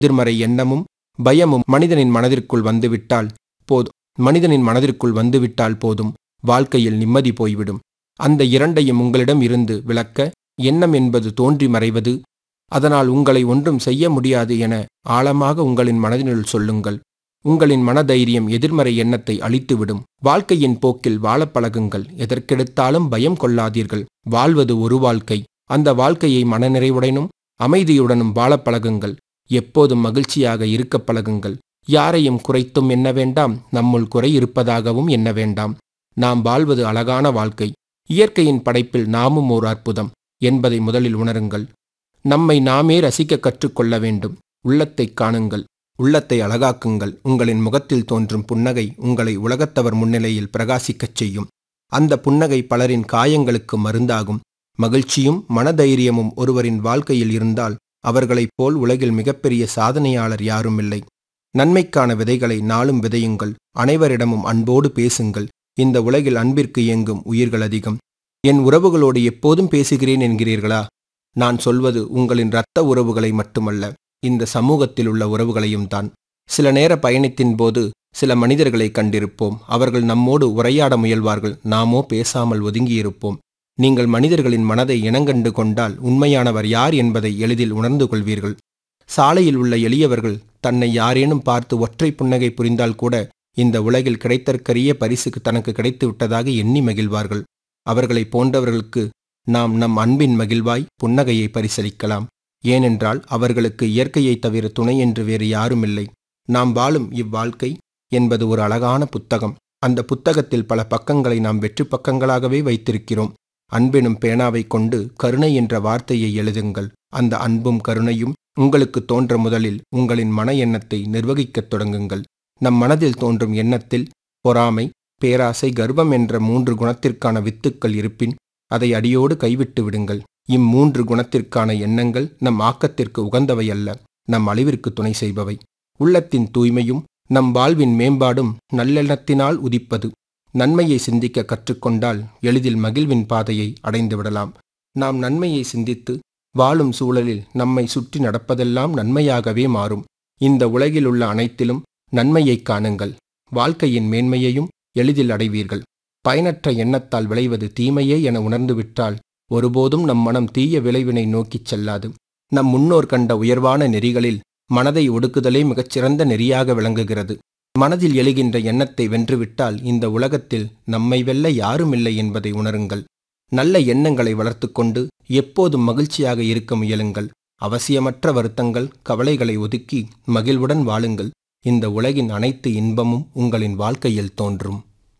எதிர்மறை எண்ணமும் பயமும் மனிதனின் மனதிற்குள் வந்துவிட்டால் போதும் மனிதனின் மனதிற்குள் வந்துவிட்டால் போதும் வாழ்க்கையில் நிம்மதி போய்விடும் அந்த இரண்டையும் உங்களிடம் இருந்து விளக்க எண்ணம் என்பது தோன்றி மறைவது அதனால் உங்களை ஒன்றும் செய்ய முடியாது என ஆழமாக உங்களின் மனதினுள் சொல்லுங்கள் உங்களின் மனதைரியம் எதிர்மறை எண்ணத்தை அழித்துவிடும் வாழ்க்கையின் போக்கில் வாழப் பழகுங்கள் எதற்கெடுத்தாலும் பயம் கொள்ளாதீர்கள் வாழ்வது ஒரு வாழ்க்கை அந்த வாழ்க்கையை மனநிறைவுடனும் அமைதியுடனும் வாழப் பழகுங்கள் எப்போதும் மகிழ்ச்சியாக இருக்கப் பழகுங்கள் யாரையும் குறைத்தும் எண்ண வேண்டாம் நம்முள் குறை இருப்பதாகவும் எண்ண வேண்டாம் நாம் வாழ்வது அழகான வாழ்க்கை இயற்கையின் படைப்பில் நாமும் ஓர் அற்புதம் என்பதை முதலில் உணருங்கள் நம்மை நாமே ரசிக்க கற்றுக்கொள்ள வேண்டும் உள்ளத்தை காணுங்கள் உள்ளத்தை அழகாக்குங்கள் உங்களின் முகத்தில் தோன்றும் புன்னகை உங்களை உலகத்தவர் முன்னிலையில் பிரகாசிக்கச் செய்யும் அந்த புன்னகை பலரின் காயங்களுக்கு மருந்தாகும் மகிழ்ச்சியும் மனதைரியமும் ஒருவரின் வாழ்க்கையில் இருந்தால் அவர்களைப் போல் உலகில் மிகப்பெரிய சாதனையாளர் யாருமில்லை நன்மைக்கான விதைகளை நாளும் விதையுங்கள் அனைவரிடமும் அன்போடு பேசுங்கள் இந்த உலகில் அன்பிற்கு இயங்கும் உயிர்கள் அதிகம் என் உறவுகளோடு எப்போதும் பேசுகிறேன் என்கிறீர்களா நான் சொல்வது உங்களின் இரத்த உறவுகளை மட்டுமல்ல இந்த சமூகத்தில் உள்ள உறவுகளையும் தான் சில நேர பயணத்தின் போது சில மனிதர்களை கண்டிருப்போம் அவர்கள் நம்மோடு உரையாட முயல்வார்கள் நாமோ பேசாமல் ஒதுங்கியிருப்போம் நீங்கள் மனிதர்களின் மனதை இனங்கண்டு கொண்டால் உண்மையானவர் யார் என்பதை எளிதில் உணர்ந்து கொள்வீர்கள் சாலையில் உள்ள எளியவர்கள் தன்னை யாரேனும் பார்த்து ஒற்றை புன்னகை புரிந்தால் கூட இந்த உலகில் கிடைத்தற்கரிய பரிசுக்கு தனக்கு கிடைத்து விட்டதாக எண்ணி மகிழ்வார்கள் அவர்களைப் போன்றவர்களுக்கு நாம் நம் அன்பின் மகிழ்வாய் புன்னகையை பரிசளிக்கலாம் ஏனென்றால் அவர்களுக்கு இயற்கையைத் தவிர துணை என்று வேறு யாருமில்லை நாம் வாழும் இவ்வாழ்க்கை என்பது ஒரு அழகான புத்தகம் அந்த புத்தகத்தில் பல பக்கங்களை நாம் வெற்றி பக்கங்களாகவே வைத்திருக்கிறோம் அன்பெனும் பேனாவைக் கொண்டு கருணை என்ற வார்த்தையை எழுதுங்கள் அந்த அன்பும் கருணையும் உங்களுக்கு தோன்ற முதலில் உங்களின் மன எண்ணத்தை நிர்வகிக்கத் தொடங்குங்கள் நம் மனதில் தோன்றும் எண்ணத்தில் பொறாமை பேராசை கர்வம் என்ற மூன்று குணத்திற்கான வித்துக்கள் இருப்பின் அதை அடியோடு கைவிட்டு விடுங்கள் இம்மூன்று குணத்திற்கான எண்ணங்கள் நம் ஆக்கத்திற்கு உகந்தவை அல்ல நம் அழிவிற்கு துணை செய்பவை உள்ளத்தின் தூய்மையும் நம் வாழ்வின் மேம்பாடும் நல்லெண்ணத்தினால் உதிப்பது நன்மையை சிந்திக்க கற்றுக்கொண்டால் எளிதில் மகிழ்வின் பாதையை அடைந்து விடலாம் நாம் நன்மையை சிந்தித்து வாழும் சூழலில் நம்மை சுற்றி நடப்பதெல்லாம் நன்மையாகவே மாறும் இந்த உலகில் உள்ள அனைத்திலும் நன்மையைக் காணுங்கள் வாழ்க்கையின் மேன்மையையும் எளிதில் அடைவீர்கள் பயனற்ற எண்ணத்தால் விளைவது தீமையே என உணர்ந்துவிட்டால் ஒருபோதும் நம் மனம் தீய விளைவினை நோக்கிச் செல்லாது நம் முன்னோர் கண்ட உயர்வான நெறிகளில் மனதை ஒடுக்குதலே மிகச்சிறந்த நெறியாக விளங்குகிறது மனதில் எழுகின்ற எண்ணத்தை வென்றுவிட்டால் இந்த உலகத்தில் நம்மை வெல்ல யாருமில்லை என்பதை உணருங்கள் நல்ல எண்ணங்களை வளர்த்துக்கொண்டு எப்போதும் மகிழ்ச்சியாக இருக்க முயலுங்கள் அவசியமற்ற வருத்தங்கள் கவலைகளை ஒதுக்கி மகிழ்வுடன் வாழுங்கள் இந்த உலகின் அனைத்து இன்பமும் உங்களின் வாழ்க்கையில் தோன்றும்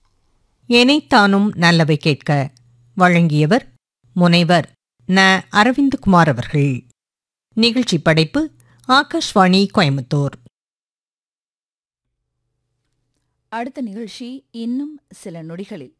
எனைத்தானும் நல்லவை கேட்க வழங்கியவர் முனைவர் ந அரவிந்தகுமார் அவர்கள் நிகழ்ச்சி படைப்பு ஆகாஷ்வாணி கோயம்புத்தூர் அடுத்த நிகழ்ச்சி இன்னும் சில நொடிகளில்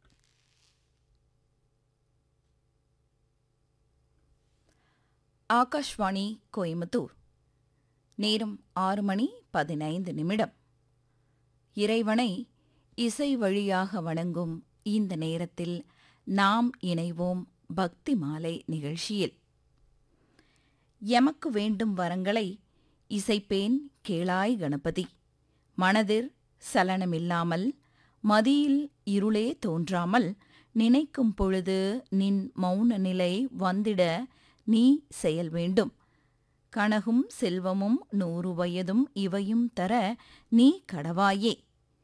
ஆகாஷ்வாணி கோயம்புத்தூர் நேரம் ஆறு மணி பதினைந்து நிமிடம் இறைவனை இசை வழியாக வணங்கும் இந்த நேரத்தில் நாம் இணைவோம் பக்தி மாலை நிகழ்ச்சியில் எமக்கு வேண்டும் வரங்களை இசைப்பேன் கேளாய் கணபதி மனதிற் சலனமில்லாமல் மதியில் இருளே தோன்றாமல் நினைக்கும் பொழுது நின் மௌன நிலை வந்திட நீ செயல் வேண்டும் கனகும் செல்வமும் நூறு வயதும் இவையும் தர நீ கடவாயே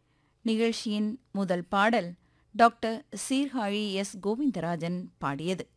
நிகழ்ச்சியின் முதல் பாடல் டாக்டர் சீர்காழி எஸ் கோவிந்தராஜன் பாடியது